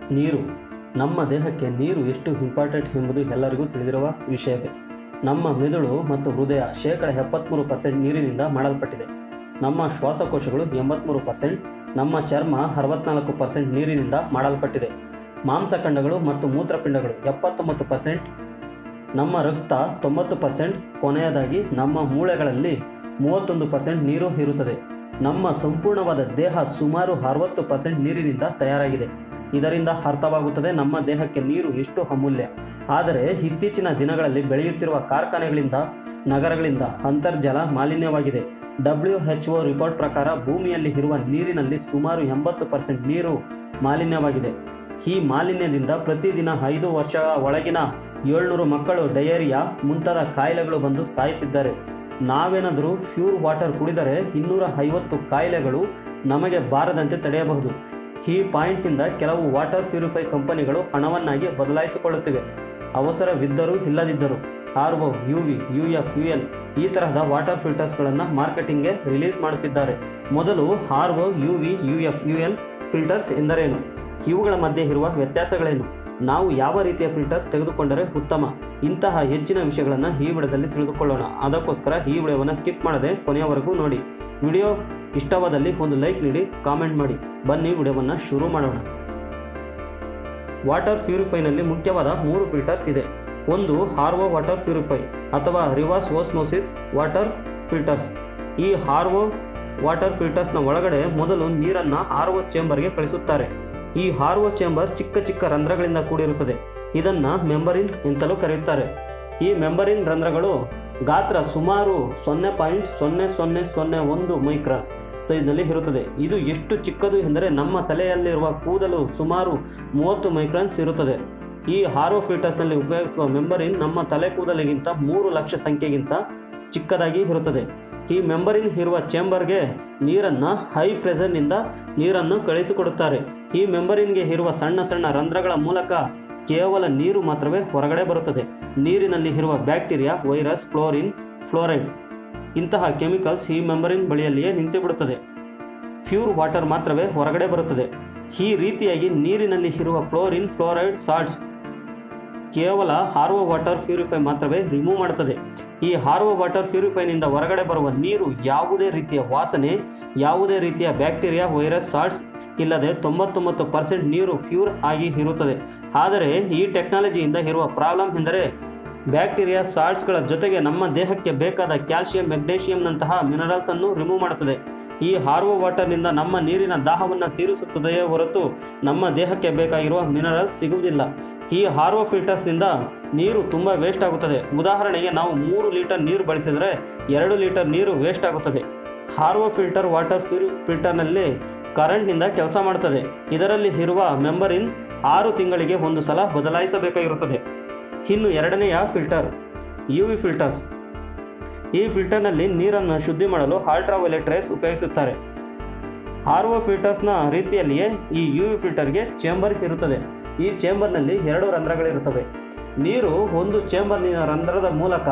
ನೀರು ನಮ್ಮ ದೇಹಕ್ಕೆ ನೀರು ಎಷ್ಟು ಇಂಪಾರ್ಟೆಂಟ್ ಎಂಬುದು ಎಲ್ಲರಿಗೂ ತಿಳಿದಿರುವ ವಿಷಯವೇ ನಮ್ಮ ಮೆದುಳು ಮತ್ತು ಹೃದಯ ಶೇಕಡ ಎಪ್ಪತ್ತ್ಮೂರು ಪರ್ಸೆಂಟ್ ನೀರಿನಿಂದ ಮಾಡಲ್ಪಟ್ಟಿದೆ ನಮ್ಮ ಶ್ವಾಸಕೋಶಗಳು ಎಂಬತ್ತ್ಮೂರು ಪರ್ಸೆಂಟ್ ನಮ್ಮ ಚರ್ಮ ಅರವತ್ನಾಲ್ಕು ಪರ್ಸೆಂಟ್ ನೀರಿನಿಂದ ಮಾಡಲ್ಪಟ್ಟಿದೆ ಮಾಂಸಖಂಡಗಳು ಮತ್ತು ಮೂತ್ರಪಿಂಡಗಳು ಎಪ್ಪತ್ತೊಂಬತ್ತು ಪರ್ಸೆಂಟ್ ನಮ್ಮ ರಕ್ತ ತೊಂಬತ್ತು ಪರ್ಸೆಂಟ್ ಕೊನೆಯದಾಗಿ ನಮ್ಮ ಮೂಳೆಗಳಲ್ಲಿ ಮೂವತ್ತೊಂದು ಪರ್ಸೆಂಟ್ ನೀರು ಇರುತ್ತದೆ ನಮ್ಮ ಸಂಪೂರ್ಣವಾದ ದೇಹ ಸುಮಾರು ಅರವತ್ತು ಪರ್ಸೆಂಟ್ ನೀರಿನಿಂದ ತಯಾರಾಗಿದೆ ಇದರಿಂದ ಅರ್ಥವಾಗುತ್ತದೆ ನಮ್ಮ ದೇಹಕ್ಕೆ ನೀರು ಎಷ್ಟು ಅಮೂಲ್ಯ ಆದರೆ ಇತ್ತೀಚಿನ ದಿನಗಳಲ್ಲಿ ಬೆಳೆಯುತ್ತಿರುವ ಕಾರ್ಖಾನೆಗಳಿಂದ ನಗರಗಳಿಂದ ಅಂತರ್ಜಲ ಮಾಲಿನ್ಯವಾಗಿದೆ ಡಬ್ಲ್ಯೂ ಎಚ್ ಒ ರಿಪೋರ್ಟ್ ಪ್ರಕಾರ ಭೂಮಿಯಲ್ಲಿ ಇರುವ ನೀರಿನಲ್ಲಿ ಸುಮಾರು ಎಂಬತ್ತು ಪರ್ಸೆಂಟ್ ನೀರು ಮಾಲಿನ್ಯವಾಗಿದೆ ಈ ಮಾಲಿನ್ಯದಿಂದ ಪ್ರತಿದಿನ ಐದು ವರ್ಷಗಳ ಒಳಗಿನ ಏಳ್ನೂರು ಮಕ್ಕಳು ಡಯೇರಿಯಾ ಮುಂತಾದ ಕಾಯಿಲೆಗಳು ಬಂದು ಸಾಯುತ್ತಿದ್ದಾರೆ ನಾವೇನಾದರೂ ಪ್ಯೂರ್ ವಾಟರ್ ಕುಡಿದರೆ ಇನ್ನೂರ ಐವತ್ತು ಕಾಯಿಲೆಗಳು ನಮಗೆ ಬಾರದಂತೆ ತಡೆಯಬಹುದು ಈ ಪಾಯಿಂಟ್ನಿಂದ ಕೆಲವು ವಾಟರ್ ಪ್ಯೂರಿಫೈ ಕಂಪನಿಗಳು ಹಣವನ್ನಾಗಿ ಬದಲಾಯಿಸಿಕೊಳ್ಳುತ್ತಿವೆ ಅವಸರವಿದ್ದರೂ ಇಲ್ಲದಿದ್ದರೂ R O U V U F U L ಈ ತರಹದ ವಾಟರ್ ಫಿಲ್ಟರ್ಸ್ಗಳನ್ನು ಮಾರ್ಕೆಟಿಂಗ್ಗೆ ರಿಲೀಸ್ ಮಾಡುತ್ತಿದ್ದಾರೆ ಮೊದಲು R O U V U F U L filters ಎಂದರೇನು ಇವುಗಳ ಮಧ್ಯೆ ಇರುವ ವ್ಯತ್ಯಾಸಗಳೇನು ನಾವು ಯಾವ ರೀತಿಯ ಫಿಲ್ಟರ್ಸ್ ತೆಗೆದುಕೊಂಡರೆ ಉತ್ತಮ ಇಂತಹ ಹೆಚ್ಚಿನ ವಿಷಯಗಳನ್ನು ಈ ವಿಡಿಯೋದಲ್ಲಿ ತಿಳಿದುಕೊಳ್ಳೋಣ ಅದಕ್ಕೋಸ್ಕರ ಈ ವಿಡಿಯೋವನ್ನು ಸ್ಕಿಪ್ ಮಾಡದೆ ಕೊನೆಯವರೆಗೂ ನೋಡಿ ವಿಡಿಯೋ ಇಷ್ಟವಾದಲ್ಲಿ ಒಂದು ಲೈಕ್ ನೀಡಿ ಕಾಮೆಂಟ್ ಮಾಡಿ ಬನ್ನಿ ವಿಡಿಯೋವನ್ನು ಶುರು ಮಾಡೋಣ ವಾಟರ್ ಪ್ಯೂರಿಫೈನಲ್ಲಿ ಮುಖ್ಯವಾದ ಮೂರು ಫಿಲ್ಟರ್ಸ್ ಇದೆ ಒಂದು ಹಾರ್ವೋ ವಾಟರ್ ಪ್ಯೂರಿಫೈ ಅಥವಾ ರಿವರ್ಸ್ ಓಸ್ಮೋಸಿಸ್ ವಾಟರ್ ಫಿಲ್ಟರ್ಸ್ ಈ ಹಾರ್ವೋ ವಾಟರ್ ಫಿಲ್ಟರ್ಸ್ನ ಒಳಗಡೆ ಮೊದಲು ನೀರನ್ನು ಆರ್ವೋ ಚೇಂಬರ್ಗೆ ಕಳಿಸುತ್ತಾರೆ ಈ ಹಾರ್ವೋ ಚೇಂಬರ್ ಚಿಕ್ಕ ಚಿಕ್ಕ ರಂಧ್ರಗಳಿಂದ ಕೂಡಿರುತ್ತದೆ ಇದನ್ನು ಮೆಂಬರಿನ್ ಎಂತಲೂ ಕರೆಯುತ್ತಾರೆ ಈ ಮೆಂಬರಿನ್ ರಂಧ್ರಗಳು ಗಾತ್ರ ಸುಮಾರು ಸೊನ್ನೆ ಪಾಯಿಂಟ್ ಸೊನ್ನೆ ಸೊನ್ನೆ ಸೊನ್ನೆ ಒಂದು ಮೈಕ್ರಾನ್ ಸೈಜ್ನಲ್ಲಿ ಇರುತ್ತದೆ ಇದು ಎಷ್ಟು ಚಿಕ್ಕದು ಎಂದರೆ ನಮ್ಮ ತಲೆಯಲ್ಲಿರುವ ಕೂದಲು ಸುಮಾರು ಮೂವತ್ತು ಮೈಕ್ರಾನ್ಸ್ ಇರುತ್ತದೆ ಈ ಹಾರೋ ಫಿಲ್ಟರ್ಸ್ನಲ್ಲಿ ಉಪಯೋಗಿಸುವ ಮೆಂಬರಿನ್ ನಮ್ಮ ತಲೆ ಕೂದಲಿಗಿಂತ ಮೂರು ಲಕ್ಷ ಸಂಖ್ಯೆಗಿಂತ ಚಿಕ್ಕದಾಗಿ ಇರುತ್ತದೆ ಈ ಮೆಂಬರಿನ್ ಇರುವ ಚೇಂಬರ್ಗೆ ನೀರನ್ನು ಹೈ ಪ್ರೆಷರ್ನಿಂದ ನೀರನ್ನು ಕಳಿಸಿಕೊಡುತ್ತಾರೆ ಈ ಮೆಂಬರಿನ್ಗೆ ಇರುವ ಸಣ್ಣ ಸಣ್ಣ ರಂಧ್ರಗಳ ಮೂಲಕ ಕೇವಲ ನೀರು ಮಾತ್ರವೇ ಹೊರಗಡೆ ಬರುತ್ತದೆ ನೀರಿನಲ್ಲಿ ಇರುವ ಬ್ಯಾಕ್ಟೀರಿಯಾ ವೈರಸ್ ಕ್ಲೋರಿನ್ ಫ್ಲೋರೈಡ್ ಇಂತಹ ಕೆಮಿಕಲ್ಸ್ ಈ ಮೆಂಬರಿನ್ ಬಳಿಯಲ್ಲಿಯೇ ನಿಂತು ಬಿಡುತ್ತದೆ ಪ್ಯೂರ್ ವಾಟರ್ ಮಾತ್ರವೇ ಹೊರಗಡೆ ಬರುತ್ತದೆ ಈ ರೀತಿಯಾಗಿ ನೀರಿನಲ್ಲಿ ಇರುವ ಕ್ಲೋರಿನ್ ಫ್ಲೋರೈಡ್ ಸಾಲ್ಟ್ಸ್ ಕೇವಲ ಹಾರ್ವೋ ವಾಟರ್ ಪ್ಯೂರಿಫೈ ಮಾತ್ರವೇ ರಿಮೂವ್ ಮಾಡುತ್ತದೆ ಈ ಹಾರ್ವೋ ವಾಟರ್ ಪ್ಯೂರಿಫೈನಿಂದ ಹೊರಗಡೆ ಬರುವ ನೀರು ಯಾವುದೇ ರೀತಿಯ ವಾಸನೆ ಯಾವುದೇ ರೀತಿಯ ಬ್ಯಾಕ್ಟೀರಿಯಾ ವೈರಸ್ ಸಾಲ್ಟ್ಸ್ ಇಲ್ಲದೆ ತೊಂಬತ್ತೊಂಬತ್ತು ಪರ್ಸೆಂಟ್ ನೀರು ಪ್ಯೂರ್ ಆಗಿ ಇರುತ್ತದೆ ಆದರೆ ಈ ಟೆಕ್ನಾಲಜಿಯಿಂದ ಇರುವ ಪ್ರಾಬ್ಲಮ್ ಎಂದರೆ ಬ್ಯಾಕ್ಟೀರಿಯಾ ಸಾಲ್ಟ್ಸ್ಗಳ ಜೊತೆಗೆ ನಮ್ಮ ದೇಹಕ್ಕೆ ಬೇಕಾದ ಕ್ಯಾಲ್ಸಿಯಂ ಮೆಗ್ನೇಷಿಯಂನಂತಹ ಮಿನರಲ್ಸ್ ಅನ್ನು ರಿಮೂವ್ ಮಾಡುತ್ತದೆ ಈ ಹಾರ್ವೋ ವಾಟರ್ನಿಂದ ನಮ್ಮ ನೀರಿನ ದಾಹವನ್ನು ತೀರಿಸುತ್ತದೆಯೇ ಹೊರತು ನಮ್ಮ ದೇಹಕ್ಕೆ ಬೇಕಾಗಿರುವ ಮಿನರಲ್ಸ್ ಸಿಗುವುದಿಲ್ಲ ಈ ಹಾರ್ವೋ ಫಿಲ್ಟರ್ಸ್ನಿಂದ ನೀರು ತುಂಬ ವೇಸ್ಟ್ ಆಗುತ್ತದೆ ಉದಾಹರಣೆಗೆ ನಾವು ಮೂರು ಲೀಟರ್ ನೀರು ಬಳಸಿದರೆ ಎರಡು ಲೀಟರ್ ನೀರು ವೇಸ್ಟ್ ಆಗುತ್ತದೆ ಹಾರ್ವೋ ಫಿಲ್ಟರ್ ವಾಟರ್ ಫ್ಯೂರಿ ಫಿಲ್ಟರ್ನಲ್ಲಿ ಕರೆಂಟ್ನಿಂದ ಕೆಲಸ ಮಾಡುತ್ತದೆ ಇದರಲ್ಲಿ ಇರುವ ಮೆಂಬರಿನ್ ಆರು ತಿಂಗಳಿಗೆ ಒಂದು ಸಲ ಬದಲಾಯಿಸಬೇಕಾಗಿರುತ್ತದೆ ಇನ್ನು ಎರಡನೆಯ ಫಿಲ್ಟರ್ ಯು ವಿ ಫಿಲ್ಟರ್ಸ್ ಈ ಫಿಲ್ಟರ್ನಲ್ಲಿ ನೀರನ್ನು ಶುದ್ಧಿ ಮಾಡಲು ಅಲ್ಟ್ರಾವೈಲೆಟ್ ರೇಸ್ ಉಪಯೋಗಿಸುತ್ತಾರೆ ಆರ್ ಒ ಫಿಲ್ಟರ್ಸ್ನ ರೀತಿಯಲ್ಲಿಯೇ ಈ ಯು ವಿ ಫಿಲ್ಟರ್ಗೆ ಚೇಂಬರ್ ಇರುತ್ತದೆ ಈ ಚೇಂಬರ್ನಲ್ಲಿ ಎರಡು ರಂಧ್ರಗಳಿರುತ್ತವೆ ನೀರು ಒಂದು ಚೇಂಬರ್ನಿನ ರಂಧ್ರದ ಮೂಲಕ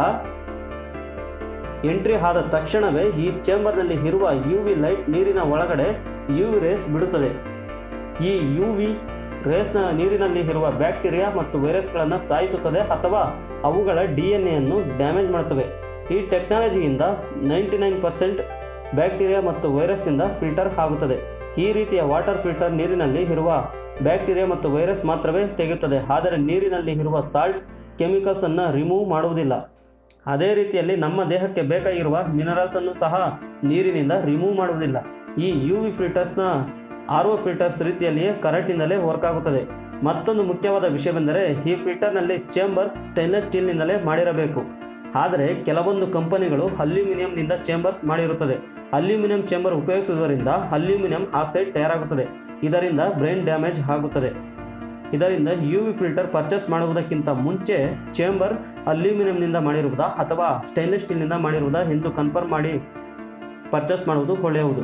ಎಂಟ್ರಿ ಆದ ತಕ್ಷಣವೇ ಈ ಚೇಂಬರ್ನಲ್ಲಿ ಇರುವ ಯು ವಿ ಲೈಟ್ ನೀರಿನ ಒಳಗಡೆ ಯು ವಿ ರೇಸ್ ಬಿಡುತ್ತದೆ ಈ ಯು ವಿ ರೇಸ್ನ ನೀರಿನಲ್ಲಿ ಇರುವ ಬ್ಯಾಕ್ಟೀರಿಯಾ ಮತ್ತು ವೈರಸ್ಗಳನ್ನು ಸಾಯಿಸುತ್ತದೆ ಅಥವಾ ಅವುಗಳ ಡಿ ಎನ್ ಎಯನ್ನು ಡ್ಯಾಮೇಜ್ ಮಾಡುತ್ತವೆ ಈ ಟೆಕ್ನಾಲಜಿಯಿಂದ ನೈಂಟಿ ನೈನ್ ಪರ್ಸೆಂಟ್ ಬ್ಯಾಕ್ಟೀರಿಯಾ ಮತ್ತು ವೈರಸ್ನಿಂದ ಫಿಲ್ಟರ್ ಆಗುತ್ತದೆ ಈ ರೀತಿಯ ವಾಟರ್ ಫಿಲ್ಟರ್ ನೀರಿನಲ್ಲಿ ಇರುವ ಬ್ಯಾಕ್ಟೀರಿಯಾ ಮತ್ತು ವೈರಸ್ ಮಾತ್ರವೇ ತೆಗೆಯುತ್ತದೆ ಆದರೆ ನೀರಿನಲ್ಲಿ ಇರುವ ಸಾಲ್ಟ್ ಕೆಮಿಕಲ್ಸನ್ನು ರಿಮೂವ್ ಮಾಡುವುದಿಲ್ಲ ಅದೇ ರೀತಿಯಲ್ಲಿ ನಮ್ಮ ದೇಹಕ್ಕೆ ಬೇಕಾಗಿರುವ ಮಿನರಲ್ಸನ್ನು ಸಹ ನೀರಿನಿಂದ ರಿಮೂವ್ ಮಾಡುವುದಿಲ್ಲ ಈ ಯು ವಿ ಫಿಲ್ಟರ್ಸ್ನ ಆರ್ ಒ ಫಿಲ್ಟರ್ಸ್ ರೀತಿಯಲ್ಲಿಯೇ ಕರೆಂಟ್ನಿಂದಲೇ ವರ್ಕ್ ಆಗುತ್ತದೆ ಮತ್ತೊಂದು ಮುಖ್ಯವಾದ ವಿಷಯವೆಂದರೆ ಈ ಫಿಲ್ಟರ್ನಲ್ಲಿ ಚೇಂಬರ್ಸ್ ಸ್ಟೈನ್ಲೆಸ್ ಸ್ಟೀಲ್ನಿಂದಲೇ ಮಾಡಿರಬೇಕು ಆದರೆ ಕೆಲವೊಂದು ಕಂಪನಿಗಳು ಅಲ್ಯೂಮಿನಿಯಂನಿಂದ ಚೇಂಬರ್ಸ್ ಮಾಡಿರುತ್ತದೆ ಅಲ್ಯೂಮಿನಿಯಂ ಚೇಂಬರ್ ಉಪಯೋಗಿಸುವುದರಿಂದ ಅಲ್ಯೂಮಿನಿಯಂ ಆಕ್ಸೈಡ್ ತಯಾರಾಗುತ್ತದೆ ಇದರಿಂದ ಬ್ರೈನ್ ಡ್ಯಾಮೇಜ್ ಆಗುತ್ತದೆ ಇದರಿಂದ ಯು ವಿ ಫಿಲ್ಟರ್ ಪರ್ಚೇಸ್ ಮಾಡುವುದಕ್ಕಿಂತ ಮುಂಚೆ ಚೇಂಬರ್ ಅಲ್ಯೂಮಿನಿಯಂನಿಂದ ಮಾಡಿರುವುದಾ ಅಥವಾ ಸ್ಟೈನ್ಲೆಸ್ ಸ್ಟೀಲ್ನಿಂದ ಮಾಡಿರುವುದಾ ಎಂದು ಕನ್ಫರ್ಮ್ ಮಾಡಿ ಪರ್ಚೇಸ್ ಮಾಡುವುದು ಒಳ್ಳೆಯದು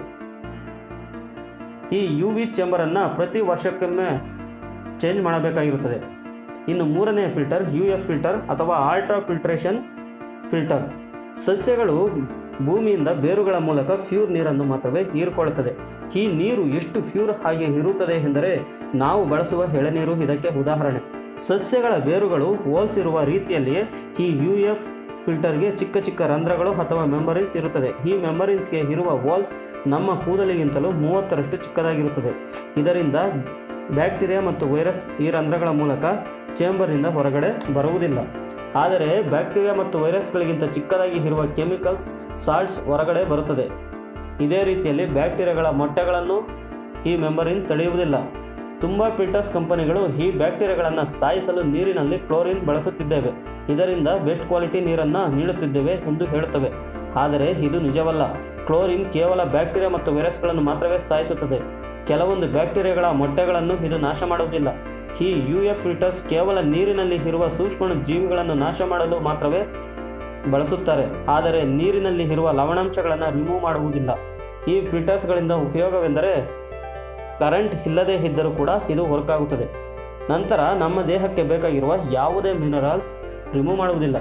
ಈ ಯು ವಿ ಚೇಂಬರನ್ನು ಪ್ರತಿ ವರ್ಷಕ್ಕೊಮ್ಮೆ ಚೇಂಜ್ ಮಾಡಬೇಕಾಗಿರುತ್ತದೆ ಇನ್ನು ಮೂರನೇ ಫಿಲ್ಟರ್ ಯು ಎಫ್ ಫಿಲ್ಟರ್ ಅಥವಾ ಆಲ್ಟ್ರಾ ಫಿಲ್ಟ್ರೇಷನ್ ಫಿಲ್ಟರ್ ಸಸ್ಯಗಳು ಭೂಮಿಯಿಂದ ಬೇರುಗಳ ಮೂಲಕ ಫ್ಯೂರ್ ನೀರನ್ನು ಮಾತ್ರವೇ ಹೀರಿಕೊಳ್ಳುತ್ತದೆ ಈ ನೀರು ಎಷ್ಟು ಫ್ಯೂರ್ ಆಗಿ ಇರುತ್ತದೆ ಎಂದರೆ ನಾವು ಬಳಸುವ ಎಳೆನೀರು ಇದಕ್ಕೆ ಉದಾಹರಣೆ ಸಸ್ಯಗಳ ಬೇರುಗಳು ಹೋಲ್ಸ್ ಇರುವ ರೀತಿಯಲ್ಲಿಯೇ ಈ ಯು ಎಫ್ ಫಿಲ್ಟರ್ಗೆ ಚಿಕ್ಕ ಚಿಕ್ಕ ರಂಧ್ರಗಳು ಅಥವಾ ಮೆಂಬರಿನ್ಸ್ ಇರುತ್ತದೆ ಈ ಮೆಂಬರಿನ್ಸ್ಗೆ ಇರುವ ವಾಲ್ಸ್ ನಮ್ಮ ಕೂದಲಿಗಿಂತಲೂ ಮೂವತ್ತರಷ್ಟು ಚಿಕ್ಕದಾಗಿರುತ್ತದೆ ಇದರಿಂದ ಬ್ಯಾಕ್ಟೀರಿಯಾ ಮತ್ತು ವೈರಸ್ ಈ ರಂಧ್ರಗಳ ಮೂಲಕ ಚೇಂಬರ್ನಿಂದ ಹೊರಗಡೆ ಬರುವುದಿಲ್ಲ ಆದರೆ ಬ್ಯಾಕ್ಟೀರಿಯಾ ಮತ್ತು ವೈರಸ್ಗಳಿಗಿಂತ ಚಿಕ್ಕದಾಗಿ ಇರುವ ಕೆಮಿಕಲ್ಸ್ ಸಾಲ್ಟ್ಸ್ ಹೊರಗಡೆ ಬರುತ್ತದೆ ಇದೇ ರೀತಿಯಲ್ಲಿ ಬ್ಯಾಕ್ಟೀರಿಯಾಗಳ ಮೊಟ್ಟೆಗಳನ್ನು ಈ ಮೆಂಬರಿನ್ ತಡೆಯುವುದಿಲ್ಲ ತುಂಬ ಫಿಲ್ಟರ್ಸ್ ಕಂಪನಿಗಳು ಈ ಬ್ಯಾಕ್ಟೀರಿಯಾಗಳನ್ನು ಸಾಯಿಸಲು ನೀರಿನಲ್ಲಿ ಕ್ಲೋರಿನ್ ಬಳಸುತ್ತಿದ್ದೇವೆ ಇದರಿಂದ ಬೆಸ್ಟ್ ಕ್ವಾಲಿಟಿ ನೀರನ್ನು ನೀಡುತ್ತಿದ್ದೇವೆ ಎಂದು ಹೇಳುತ್ತವೆ ಆದರೆ ಇದು ನಿಜವಲ್ಲ ಕ್ಲೋರಿನ್ ಕೇವಲ ಬ್ಯಾಕ್ಟೀರಿಯಾ ಮತ್ತು ವೈರಸ್ಗಳನ್ನು ಮಾತ್ರವೇ ಸಾಯಿಸುತ್ತದೆ ಕೆಲವೊಂದು ಬ್ಯಾಕ್ಟೀರಿಯಾಗಳ ಮೊಟ್ಟೆಗಳನ್ನು ಇದು ನಾಶ ಮಾಡುವುದಿಲ್ಲ ಈ ಯು ಎಫ್ ಫಿಲ್ಟರ್ಸ್ ಕೇವಲ ನೀರಿನಲ್ಲಿ ಇರುವ ಸೂಕ್ಷ್ಮ ಜೀವಿಗಳನ್ನು ನಾಶ ಮಾಡಲು ಮಾತ್ರವೇ ಬಳಸುತ್ತಾರೆ ಆದರೆ ನೀರಿನಲ್ಲಿ ಇರುವ ಲವಣಾಂಶಗಳನ್ನು ರಿಮೂವ್ ಮಾಡುವುದಿಲ್ಲ ಈ ಫಿಲ್ಟರ್ಸ್ಗಳಿಂದ ಉಪಯೋಗವೆಂದರೆ ಕರೆಂಟ್ ಇಲ್ಲದೇ ಇದ್ದರೂ ಕೂಡ ಇದು ವರ್ಕ್ ಆಗುತ್ತದೆ ನಂತರ ನಮ್ಮ ದೇಹಕ್ಕೆ ಬೇಕಾಗಿರುವ ಯಾವುದೇ ಮಿನರಲ್ಸ್ ರಿಮೂವ್ ಮಾಡುವುದಿಲ್ಲ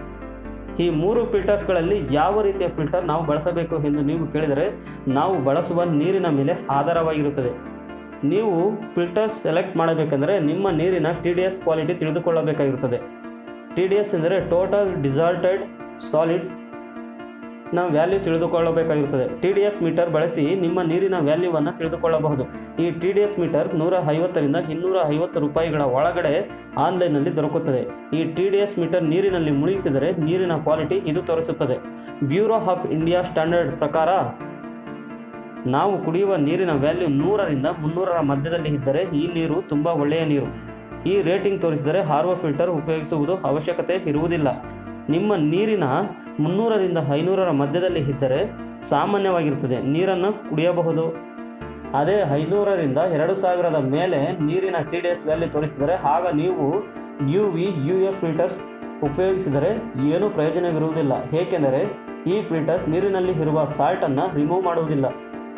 ಈ ಮೂರು ಫಿಲ್ಟರ್ಸ್ಗಳಲ್ಲಿ ಯಾವ ರೀತಿಯ ಫಿಲ್ಟರ್ ನಾವು ಬಳಸಬೇಕು ಎಂದು ನೀವು ಕೇಳಿದರೆ ನಾವು ಬಳಸುವ ನೀರಿನ ಮೇಲೆ ಆಧಾರವಾಗಿರುತ್ತದೆ ನೀವು ಫಿಲ್ಟರ್ಸ್ ಸೆಲೆಕ್ಟ್ ಮಾಡಬೇಕೆಂದರೆ ನಿಮ್ಮ ನೀರಿನ ಟಿ ಡಿ ಎಸ್ ಕ್ವಾಲಿಟಿ ತಿಳಿದುಕೊಳ್ಳಬೇಕಾಗಿರುತ್ತದೆ ಟಿ ಡಿ ಎಸ್ ಎಂದರೆ ಟೋಟಲ್ ಡಿಸಾಲ್ಟೆಡ್ ಸಾಲಿಡ್ ನ ವ್ಯಾಲ್ಯೂ ತಿಳಿದುಕೊಳ್ಳಬೇಕಾಗಿರುತ್ತದೆ ಟಿ ಡಿ ಎಸ್ ಮೀಟರ್ ಬಳಸಿ ನಿಮ್ಮ ನೀರಿನ ವ್ಯಾಲ್ಯೂವನ್ನು ತಿಳಿದುಕೊಳ್ಳಬಹುದು ಈ ಟಿ ಡಿ ಎಸ್ ಮೀಟರ್ ನೂರ ಐವತ್ತರಿಂದ ಇನ್ನೂರ ಐವತ್ತು ರೂಪಾಯಿಗಳ ಒಳಗಡೆ ಆನ್ಲೈನ್ನಲ್ಲಿ ದೊರಕುತ್ತದೆ ಈ ಟಿ ಡಿ ಎಸ್ ಮೀಟರ್ ನೀರಿನಲ್ಲಿ ಮುಳುಗಿಸಿದರೆ ನೀರಿನ ಕ್ವಾಲಿಟಿ ಇದು ತೋರಿಸುತ್ತದೆ ಬ್ಯೂರೋ ಆಫ್ ಇಂಡಿಯಾ ಸ್ಟ್ಯಾಂಡರ್ಡ್ ಪ್ರಕಾರ ನಾವು ಕುಡಿಯುವ ನೀರಿನ ವ್ಯಾಲ್ಯೂ ನೂರರಿಂದ ಮುನ್ನೂರರ ಮಧ್ಯದಲ್ಲಿ ಇದ್ದರೆ ಈ ನೀರು ತುಂಬ ಒಳ್ಳೆಯ ನೀರು ಈ ರೇಟಿಂಗ್ ತೋರಿಸಿದರೆ ಹಾರ್ವೋ ಫಿಲ್ಟರ್ ಉಪಯೋಗಿಸುವುದು ಅವಶ್ಯಕತೆ ಇರುವುದಿಲ್ಲ ನಿಮ್ಮ ನೀರಿನ ಮುನ್ನೂರರಿಂದ ಐನೂರರ ಮಧ್ಯದಲ್ಲಿ ಇದ್ದರೆ ಸಾಮಾನ್ಯವಾಗಿರುತ್ತದೆ ನೀರನ್ನು ಕುಡಿಯಬಹುದು ಅದೇ ಐನೂರರಿಂದ ಎರಡು ಸಾವಿರದ ಮೇಲೆ ನೀರಿನ ಟಿ ಡಿ ಎಸ್ ವ್ಯಾಲ್ಯೂ ತೋರಿಸಿದರೆ ಆಗ ನೀವು U V U F filters ಉಪಯೋಗಿಸಿದರೆ ಏನೂ ಪ್ರಯೋಜನವಿರುವುದಿಲ್ಲ ಏಕೆಂದರೆ ಈ ಫಿಲ್ಟರ್ಸ್ ನೀರಿನಲ್ಲಿ ಇರುವ ಸಾಲ್ಟನ್ನು ರಿಮೂವ್ ಮಾಡುವುದಿಲ್ಲ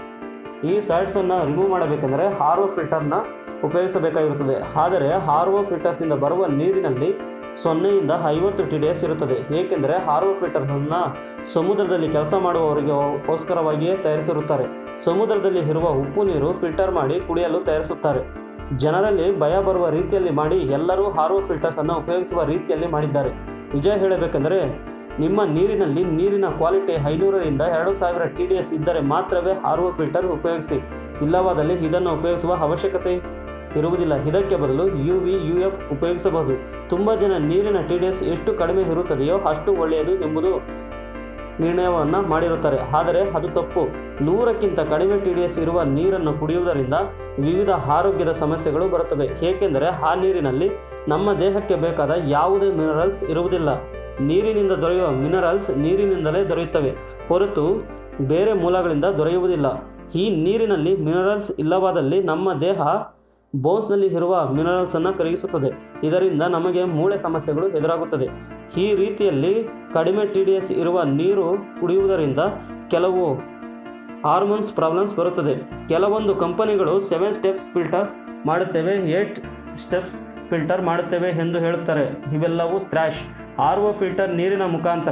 ಈ ಸಾಲ್ಟ್ಸನ್ನು ರಿಮೂವ್ ಮಾಡಬೇಕೆಂದರೆ ಆರ್ ಒ ಫಿಲ್ಟರ್ನ ಉಪಯೋಗಿಸಬೇಕಾಗಿರುತ್ತದೆ ಆದರೆ ಆರ್ ಒ ಫಿಲ್ಟರ್ಸ್ನಿಂದ ಬರುವ ನೀರಿನಲ್ಲಿ ಸೊನ್ನೆಯಿಂದ ಐವತ್ತು ಟಿ ಡಿ ಎಸ್ ಇರುತ್ತದೆ ಏಕೆಂದರೆ ಆರ್ ಒ ಫಿಲ್ಟರ್ಸನ್ನು ಸಮುದ್ರದಲ್ಲಿ ಕೆಲಸ ಮಾಡುವವರಿಗೋಸ್ಕರವಾಗಿಯೇ ತಯಾರಿಸಿರುತ್ತಾರೆ ಸಮುದ್ರದಲ್ಲಿ ಇರುವ ಉಪ್ಪು ನೀರು ಫಿಲ್ಟರ್ ಮಾಡಿ ಕುಡಿಯಲು ತಯಾರಿಸುತ್ತಾರೆ ಜನರಲ್ಲಿ ಭಯ ಬರುವ ರೀತಿಯಲ್ಲಿ ಮಾಡಿ ಎಲ್ಲರೂ ಆರ್ ಒ ಫಿಲ್ಟರ್ಸನ್ನು ಉಪಯೋಗಿಸುವ ರೀತಿಯಲ್ಲಿ ಮಾಡಿದ್ದಾರೆ ನಿಜ ಹೇಳಬೇಕೆಂದರೆ ನಿಮ್ಮ ನೀರಿನಲ್ಲಿ ನೀರಿನ ಕ್ವಾಲಿಟಿ ಐನೂರರಿಂದ ಎರಡು ಸಾವಿರ ಟಿ ಡಿ ಎಸ್ ಇದ್ದರೆ ಮಾತ್ರವೇ ಆರ್ ಒ ಫಿಲ್ಟರ್ ಉಪಯೋಗಿಸಿ ಇಲ್ಲವಾದಲ್ಲಿ ಇದನ್ನು ಉಪಯೋಗಿಸುವ ಅವಶ್ಯಕತೆ ಇರುವುದಿಲ್ಲ ಇದಕ್ಕೆ ಬದಲು ಯು ವಿ ಯು ಎಫ್ ಉಪಯೋಗಿಸಬಹುದು ತುಂಬ ಜನ ನೀರಿನ ಟಿ ಡಿ ಎಸ್ ಎಷ್ಟು ಕಡಿಮೆ ಇರುತ್ತದೆಯೋ ಅಷ್ಟು ಒಳ್ಳೆಯದು ಎಂಬುದು ನಿರ್ಣಯವನ್ನು ಮಾಡಿರುತ್ತಾರೆ ಆದರೆ ಅದು ತಪ್ಪು ನೂರಕ್ಕಿಂತ ಕಡಿಮೆ ಟಿ ಡಿ ಎಸ್ ಇರುವ ನೀರನ್ನು ಕುಡಿಯುವುದರಿಂದ ವಿವಿಧ ಆರೋಗ್ಯದ ಸಮಸ್ಯೆಗಳು ಬರುತ್ತವೆ ಏಕೆಂದರೆ ಆ ನೀರಿನಲ್ಲಿ ನಮ್ಮ ದೇಹಕ್ಕೆ ಬೇಕಾದ ಯಾವುದೇ ಮಿನರಲ್ಸ್ ಇರುವುದಿಲ್ಲ ನೀರಿನಿಂದ ದೊರೆಯುವ ಮಿನರಲ್ಸ್ ನೀರಿನಿಂದಲೇ ದೊರೆಯುತ್ತವೆ ಹೊರತು ಬೇರೆ ಮೂಲಗಳಿಂದ ದೊರೆಯುವುದಿಲ್ಲ ಈ ನೀರಿನಲ್ಲಿ ಮಿನರಲ್ಸ್ ಇಲ್ಲವಾದಲ್ಲಿ ನಮ್ಮ ದೇಹ ಬೋನ್ಸ್ನಲ್ಲಿ ಇರುವ ಮಿನರಲ್ಸನ್ನು ಕರಗಿಸುತ್ತದೆ ಇದರಿಂದ ನಮಗೆ ಮೂಳೆ ಸಮಸ್ಯೆಗಳು ಎದುರಾಗುತ್ತದೆ ಈ ರೀತಿಯಲ್ಲಿ ಕಡಿಮೆ ಟಿ ಡಿ ಎಸ್ ಇರುವ ನೀರು ಕುಡಿಯುವುದರಿಂದ ಕೆಲವು ಹಾರ್ಮೋನ್ಸ್ ಪ್ರಾಬ್ಲಮ್ಸ್ ಬರುತ್ತದೆ ಕೆಲವೊಂದು ಕಂಪನಿಗಳು ಸೆವೆನ್ ಸ್ಟೆಪ್ಸ್ ಫಿಲ್ಟರ್ಸ್ ಮಾಡುತ್ತೇವೆ ಏಟ್ ಸ್ಟೆಪ್ಸ್ ಫಿಲ್ಟರ್ ಮಾಡುತ್ತೇವೆ ಎಂದು ಹೇಳುತ್ತಾರೆ ಇವೆಲ್ಲವೂ ಥ್ರ್ಯಾಶ್ ಆರ್ ಒ ಫಿಲ್ಟರ್ ನೀರಿನ ಮುಖಾಂತರ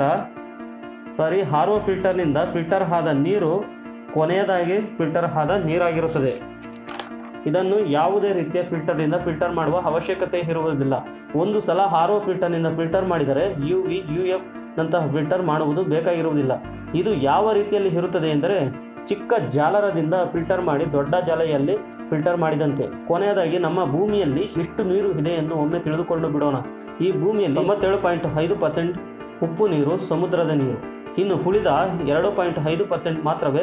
ಸಾರಿ ಆರ್ ಒ ಫಿಲ್ಟರ್ನಿಂದ ಫಿಲ್ಟರ್ ಆದ ನೀರು ಕೊನೆಯದಾಗಿ ಫಿಲ್ಟರ್ ಆದ ನೀರಾಗಿರುತ್ತದೆ ಇದನ್ನು ಯಾವುದೇ ರೀತಿಯ ಫಿಲ್ಟರ್ನಿಂದ ಫಿಲ್ಟರ್ ಮಾಡುವ ಅವಶ್ಯಕತೆ ಇರುವುದಿಲ್ಲ ಒಂದು ಸಲ ಆರ್ ಒ ಫಿಲ್ಟರ್ನಿಂದ ಫಿಲ್ಟರ್ ಮಾಡಿದರೆ ಯು ವಿ ಯು ಎಫ್ ನಂತಹ ಫಿಲ್ಟರ್ ಮಾಡುವುದು ಬೇಕಾಗಿರುವುದಿಲ್ಲ ಇದು ಯಾವ ರೀತಿಯಲ್ಲಿ ಇರುತ್ತದೆ ಎಂದರೆ ಚಿಕ್ಕ ಜಾಲರದಿಂದ ಫಿಲ್ಟರ್ ಮಾಡಿ ದೊಡ್ಡ ಜಾಲೆಯಲ್ಲಿ ಫಿಲ್ಟರ್ ಮಾಡಿದಂತೆ ಕೊನೆಯದಾಗಿ ನಮ್ಮ ಭೂಮಿಯಲ್ಲಿ ಎಷ್ಟು ನೀರು ಇದೆ ಎಂದು ಒಮ್ಮೆ ತಿಳಿದುಕೊಂಡು ಬಿಡೋಣ ಈ ಭೂಮಿಯಲ್ಲಿ ತೊಂಬತ್ತೇಳು ಪಾಯಿಂಟ್ ಐದು ಪರ್ಸೆಂಟ್ ಉಪ್ಪು ನೀರು ಸಮುದ್ರದ ನೀರು ಇನ್ನು ಉಳಿದ ಎರಡು ಪಾಯಿಂಟ್ ಐದು ಪರ್ಸೆಂಟ್ ಮಾತ್ರವೇ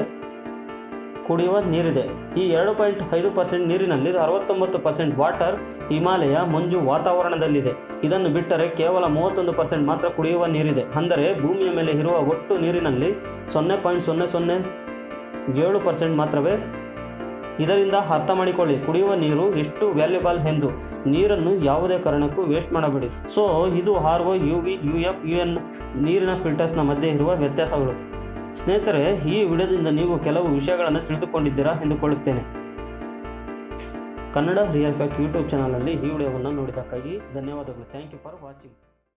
ಕುಡಿಯುವ ನೀರಿದೆ ಈ ಎರಡು ಪಾಯಿಂಟ್ ಐದು ಪರ್ಸೆಂಟ್ ನೀರಿನಲ್ಲಿ ಅರವತ್ತೊಂಬತ್ತು ಪರ್ಸೆಂಟ್ ವಾಟರ್ ಹಿಮಾಲಯ ಮಂಜು ವಾತಾವರಣದಲ್ಲಿದೆ ಇದನ್ನು ಬಿಟ್ಟರೆ ಕೇವಲ ಮೂವತ್ತೊಂದು ಪರ್ಸೆಂಟ್ ಮಾತ್ರ ಕುಡಿಯುವ ನೀರಿದೆ ಅಂದರೆ ಭೂಮಿಯ ಮೇಲೆ ಇರುವ ಒಟ್ಟು ನೀರಿನಲ್ಲಿ ಸೊನ್ನೆ ಪಾಯಿಂಟ್ ಸೊನ್ನೆ ಸೊನ್ನೆ ಏಳು ಪರ್ಸೆಂಟ್ ಮಾತ್ರವೇ ಇದರಿಂದ ಅರ್ಥ ಮಾಡಿಕೊಳ್ಳಿ ಕುಡಿಯುವ ನೀರು ಎಷ್ಟು ವ್ಯಾಲ್ಯೂಬಲ್ ಎಂದು ನೀರನ್ನು ಯಾವುದೇ ಕಾರಣಕ್ಕೂ ವೇಸ್ಟ್ ಮಾಡಬೇಡಿ ಸೊ ಇದು R O U V U F U N ನೀರಿನ ಫಿಲ್ಟರ್ಸ್ನ ಮಧ್ಯೆ ಇರುವ ವ್ಯತ್ಯಾಸಗಳು ಸ್ನೇಹಿತರೆ ಈ ವಿಡಿಯೋದಿಂದ ನೀವು ಕೆಲವು ವಿಷಯಗಳನ್ನು ತಿಳಿದುಕೊಂಡಿದ್ದೀರಾ ಎಂದುಕೊಳ್ಳುತ್ತೇನೆ ಕನ್ನಡ ರಿಯಲ್ ಫ್ಯಾಕ್ಟ್ ಯೂಟ್ಯೂಬ್ ಚಾನಲಲ್ಲಿ ಈ ವಿಡಿಯೋವನ್ನು ನೋಡಿದ್ದಕ್ಕಾಗಿ ಧನ್ಯವಾದಗಳು ಥ್ಯಾಂಕ್ ಯು ಫಾರ್ ವಾಚಿಂಗ್